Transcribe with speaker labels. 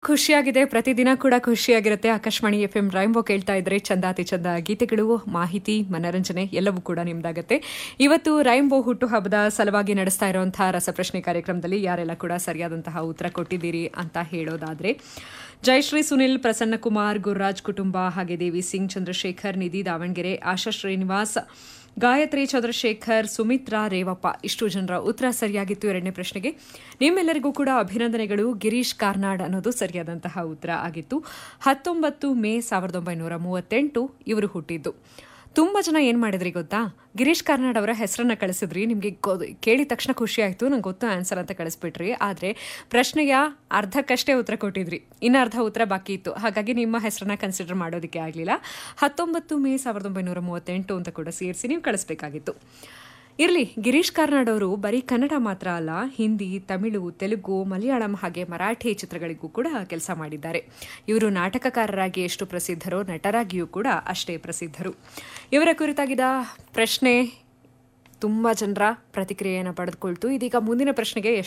Speaker 1: ಖುಷಿಯಾಗಿದೆ ಪ್ರತಿದಿನ ಕೂಡ ಖುಷಿಯಾಗಿರುತ್ತೆ ಆಕಾಶವಾಣಿ ಎಫ್ ಎಂ ರೈಂಬೋ ಕೇಳ್ತಾ ಇದ್ರೆ ಚಂದಾತಿ ಚಂದ ಗೀತೆಗಳು ಮಾಹಿತಿ ಮನರಂಜನೆ ಎಲ್ಲವೂ ಕೂಡ ನಿಮ್ದಾಗತ್ತೆ ಇವತ್ತು ರೈಂಬೋ ಹುಟ್ಟುಹಬ್ಬದ ಸಲುವಾಗಿ ನಡೆಸ್ತಾ ಇರುವಂತಹ ರಸಪ್ರಶ್ನೆ ಕಾರ್ಯಕ್ರಮದಲ್ಲಿ ಯಾರೆಲ್ಲ ಕೂಡ ಸರಿಯಾದಂತಹ ಉತ್ತರ ಕೊಟ್ಟಿದ್ದೀರಿ ಅಂತ ಹೇಳೋದಾದ್ರೆ ಜಯಶ್ರೀ ಸುನಿಲ್ ಪ್ರಸನ್ನಕುಮಾರ್ ಗುರುರಾಜ್ ಕುಟುಂಬ ಹಾಗೆ ದೇವಿ ಸಿಂಗ್ ಚಂದ್ರಶೇಖರ್ ನಿಧಿ ದಾವಣಗೆರೆ ಆಶಾ ಶ್ರೀನಿವಾಸ್ ಗಾಯತ್ರಿ ಚಂದ್ರಶೇಖರ್ ಸುಮಿತ್ರಾ ರೇವಪ್ಪ ಇಷ್ಟು ಜನರ ಉತ್ತರ ಸರಿಯಾಗಿತ್ತು ಎರಡನೇ ಪ್ರಶ್ನೆಗೆ ನಿಮ್ಮೆಲ್ಲರಿಗೂ ಕೂಡ ಅಭಿನಂದನೆಗಳು ಗಿರೀಶ್ ಕಾರ್ನಾಡ್ ಅನ್ನೋದು ಸರಿಯಾದಂತಹ ಉತ್ತರ ಆಗಿತ್ತು ಹತ್ತೊಂಬತ್ತು ಮೇ ಸಾವಿರದ ಒಂಬೈನೂರ ಮೂವತ್ತೆಂಟು ಇವರು ಹುಟ್ಟಿದ್ದು ತುಂಬಾ ಜನ ಏನ್ ಮಾಡಿದ್ರಿ ಗೊತ್ತಾ ಗಿರೀಶ್ ಕಾರ್ನಾಡ್ ಅವರ ಹೆಸರನ್ನ ಕಳಿಸಿದ್ರಿ ನಿಮ್ಗೆ ಗೊ- ಕೇಳಿದ ತಕ್ಷಣ ಖುಷಿ ಆಯ್ತು ನಂಗೆ ಗೊತ್ತು ಆನ್ಸರ್ ಅಂತ ಕಳಿಸ್ಬಿಟ್ರಿ ಆದ್ರೆ ಪ್ರಶ್ನೆಯ ಅರ್ಧಕ್ಕಷ್ಟೇ ಉತ್ತರ ಕೊಟ್ಟಿದ್ರಿ ಇನ್ನ ಅರ್ಧ ಉತ್ತರ ಬಾಕಿ ಇತ್ತು ಹಾಗಾಗಿ ನಿಮ್ಮ ಹೆಸರನ್ನ ಕನ್ಸಿಡರ್ ಮಾಡೋದಕ್ಕೆ ಆಗಲಿಲ್ಲ ಹತ್ತೊಂಬತ್ತು ಮೇ ಸಾವಿರದ ಒಂಬೈನೂರ ಮೂವತ್ತೆಂಟು ಅಂತ ಕೂಡ ಸೇರಿಸಿ ನೀವು ಕಳಿಸ್ಬೇಕಾಗಿತ್ತು ಇರಲಿ ಗಿರೀಶ್ ಕಾರ್ನಾಡ್ ಅವರು ಬರೀ ಕನ್ನಡ ಮಾತ್ರ ಅಲ್ಲ ಹಿಂದಿ ತಮಿಳು ತೆಲುಗು ಮಲಯಾಳಂ ಹಾಗೆ ಮರಾಠಿ ಚಿತ್ರಗಳಿಗೂ ಕೂಡ ಕೆಲಸ ಮಾಡಿದ್ದಾರೆ ಇವರು ನಾಟಕಕಾರರಾಗಿ ಎಷ್ಟು ಪ್ರಸಿದ್ಧರೋ ನಟರಾಗಿಯೂ ಕೂಡ ಅಷ್ಟೇ ಪ್ರಸಿದ್ಧರು ಇವರ ಕುರಿತಾಗಿದ್ದ ಪ್ರಶ್ನೆ ತುಂಬ ಜನರ ಪ್ರತಿಕ್ರಿಯೆಯನ್ನು ಪಡೆದುಕೊಳ್ತು ಇದೀಗ ಮುಂದಿನ ಪ್ರಶ್ನೆಗೆ